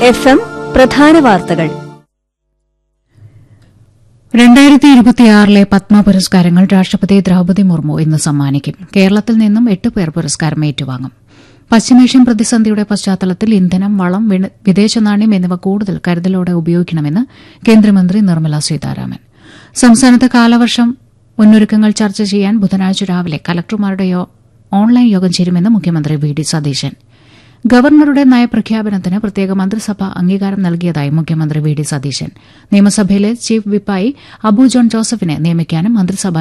F M പ്രധാന വാർത്തകൾ രണ്ടായിരത്തി ഇരുപത്തിയാറിലെ പത്മ പുരസ്കാരങ്ങൾ രാഷ്ട്രപതി ദ്രൌപദി മുർമു ഇന്ന് സമ്മാനിക്കും കേരളത്തിൽ നിന്നും എട്ട് പേർ പുരസ്കാരം ഏറ്റുവാങ്ങും പശ്ചിമേഷ്യൻ പ്രതിസന്ധിയുടെ പശ്ചാത്തലത്തിൽ ഇന്ധനം വളം വിന- വിദേശ നാണ്യം എന്നിവ കൂടുതൽ കരുതലോടെ ഉപയോഗിക്കണമെന്ന് കേന്ദ്രമന്ത്രി നിർമ്മല സീതാരാമൻ സംസ്ഥാനത്ത് കാലവർഷം മുന്നൊരുക്കങ്ങൾ ചർച്ച ചെയ്യാൻ ബുധനാഴ്ച രാവിലെ കലക്ടർമാരുടെ യോ- ഓൺലൈൻ യോഗം ചേരുമെന്ന് മുഖ്യമന്ത്രി വി ഡി സതീശൻ ഗവർണറുടെ നയപ്രഖ്യാപനത്തിന് പ്രത്യേക മന്ത്രിസഭ അംഗീകാരം നൽകിയതായി മുഖ്യമന്ത്രി വി ഡി സതീശൻ നിയമസഭയിലെ ചീഫ് വിപ്പായി അബു ജോൺ ജോസഫിനെ നിയമിക്കാനും മന്ത്രിസഭ